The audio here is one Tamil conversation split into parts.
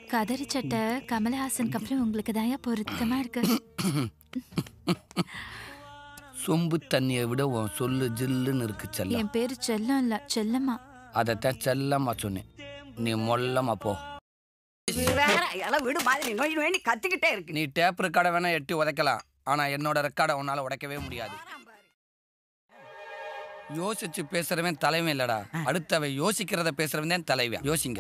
கதறி சட்டை கமலஹாசனுக்கு அப்புறம் உங்களுக்கு தான் பொருத்தமா இருக்கு சொம்பு தண்ணியை விட உன் சொல்லு ஜில்லுன்னு இருக்கு செல்லம் என் பேரு செல்லம் இல்ல செல்லம்மா அதைத்தான் செல்லம்மா சொன்னேன் நீ மொல்லமா போ வேற எல்லாம் வீடு மாதிரி நோய் நோய் கத்திக்கிட்டே இருக்கு நீ டேப் ரெக்கார்டை வேணா எட்டி உதைக்கலாம் ஆனா என்னோட ரெக்கார்டை உன்னால உடைக்கவே முடியாது யோசிச்சு பேசுறவன் தலைவன் இல்லடா அடுத்தவன் யோசிக்கிறத பேசுறவன் தான் தலைவன் யோசிங்க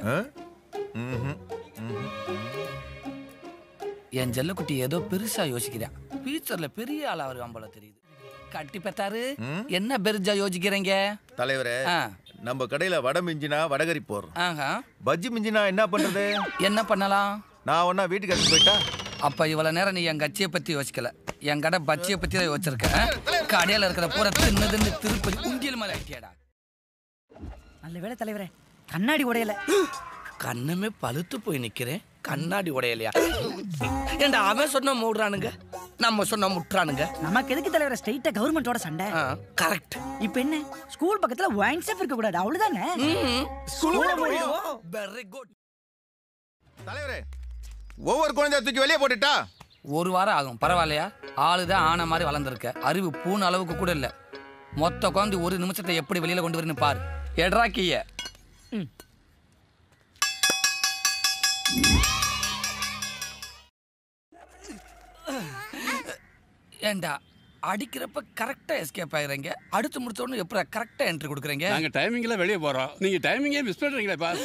என் செல்லக்குட்டி ஏதோ பெருசா யோசிக்கிறான் ஃபியூச்சர்ல பெரிய ஆளா வருவான் போல தெரியுது கட்டி பெத்தாரு என்ன பெருசா யோசிக்கிறீங்க தலைவரே ஆ, நம்ம கடையில வடை மிஞ்சினா வடகரி போடுறோம் ஆஹா பஜ்ஜி மிஞ்சினா என்ன பண்றது என்ன பண்ணலாம் நான் ஒன்னா வீட்டுக்கு எடுத்து போயிட்டா அப்ப இவ்வளவு நேரம் நீ என் கட்சியை பத்தி யோசிக்கல என் கடை பச்சியை பத்தி தான் யோசிச்சிருக்க ஆ? கடையில இருக்கிற பூரா தின்னதுன்னு திருப்பதி உண்டியல் மேல ஆயிட்டியாடா நல்ல வேலை தலைவரே கண்ணாடி உடையல கண்ணமே பழுத்து போய் நிக்கிறேன் கண்ணாடி உடையலையா ஏண்டா அவன் சொன்ன மூடுறானுங்க நம்ம சொன்ன முட்டுறானுங்க நமக்கு எதுக்கு தலைவரே ஸ்ட்ரைட்டா கவர்மெண்டோட சண்டை கரெக்ட் இப்ப என்ன ஸ்கூல் பக்கத்துல ஒயின் ஷாப் இருக்க கூடாது அவ்வளவுதானே வெரி குட் தலைவரே ஒவ்வொரு குழந்தைய தூக்கி வெளியே போட்டுட்டா ஒரு வாரம் ஆகும் பரவாயில்லையா ஆளுதான் ஆன மாதிரி வளர்ந்துருக்க அறிவு பூன அளவுக்கு கூட இல்ல மொத்த குழந்தை ஒரு நிமிஷத்தை எப்படி வெளியில கொண்டு வரணும் பாரு எட்ரா கீய ஏண்டா அடிக்கிறப்ப கரெக்டா எஸ்கேப் ஆகுறீங்க அடுத்து முடிச்ச உடனே எப்படி கரெக்டா என்ட்ரி கொடுக்குறீங்க நாங்க டைமிங்ல வெளியே போறோம் நீங்க டைமிங்கே மிஸ் பண்றீங்களே பாஸ்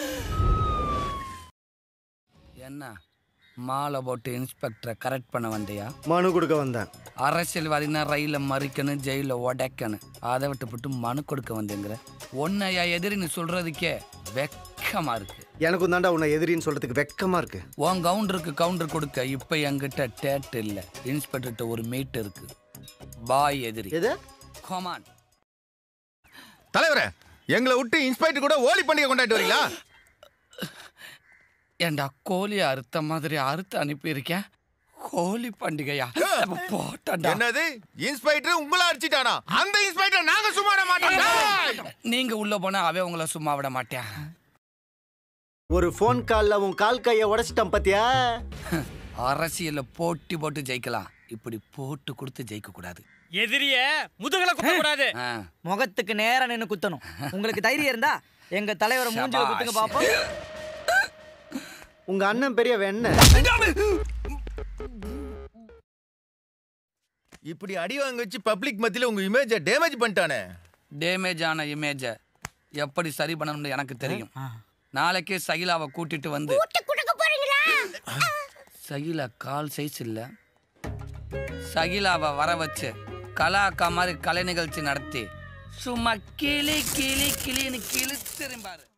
என்ன மாலை போட்டு இன்ஸ்பெக்டரை கரெக்ட் பண்ண வந்தியா மனு கொடுக்க வந்தேன் அரசியல்வாதினா ரயில மறிக்கணும் ஜெயில உடைக்கணும் அதை விட்டுப்பட்டு மனு கொடுக்க வந்தேங்கிற உன்னையா எதிரி நீ சொல்றதுக்கே வெக்கமா இருக்கு எனக்கும் தாண்டா உன்னை எதிரின்னு சொல்றதுக்கு வெக்கமா இருக்கு உன் கவுண்டருக்கு கவுண்டர் கொடுக்க இப்ப என்கிட்ட டேட் இல்ல இன்ஸ்பெக்டர்கிட்ட ஒரு மீட் இருக்கு பாய் எதிரி எது கொமான் தலைவரே எங்களை விட்டு இன்ஸ்பெக்டர் கூட ஓலி பண்டிகை கொண்டாட்டு வரீங்களா ஏண்டா கோழி அறுத்த மாதிரி அறுத்து அனுப்பியிருக்கேன் கோழி பண்டிகையா அப்ப போட்டேன்டா என்னது இன்ஸ்பெக்டர் உங்களை அடிச்சிட்டானா அந்த இன்ஸ்பெக்டர் நாங்க சும்மா விட மாட்டோம் நீங்க உள்ள போனா அவன் உங்களை சும்மா விட மாட்டேன் ஒரு ஃபோன் கால்ல உன் கால் கைய உடைச்சிட்டான் பாத்தியா அரசியல்ல போட்டி போட்டு ஜெயிக்கலாம் இப்படி போட்டு கொடுத்து ஜெயிக்க கூடாது எதிரிய முதுகுல குத்த கூடாது ஆ. முகத்துக்கு நேரா நின்னு குத்தணும் உங்களுக்கு தைரியம் இருந்தா எங்க தலைவரை மூஞ்சில குத்துங்க சபாஷ். பாப்போம் உங்க அண்ணன் பெரிய வெண்ண இப்படி அடி வாங்க வச்சு பப்ளிக் மத்தியில உங்க இமேஜ டேமேஜ் பண்ணிட்டானே டேமேஜ் ஆன இமேஜை எப்படி சரி பண்ணணும்னு எனக்கு தெரியும் நாளைக்கே சகிலாவை கூட்டிட்டு வந்து சகிலா கால் சைஸ் இல்ல சகிலாவை வர வச்சு கலா அக்கா மாதிரி கலை நிகழ்ச்சி நடத்தி சும்மா கிளி கிளி கிளின்னு கிழிச்சிருப்பாரு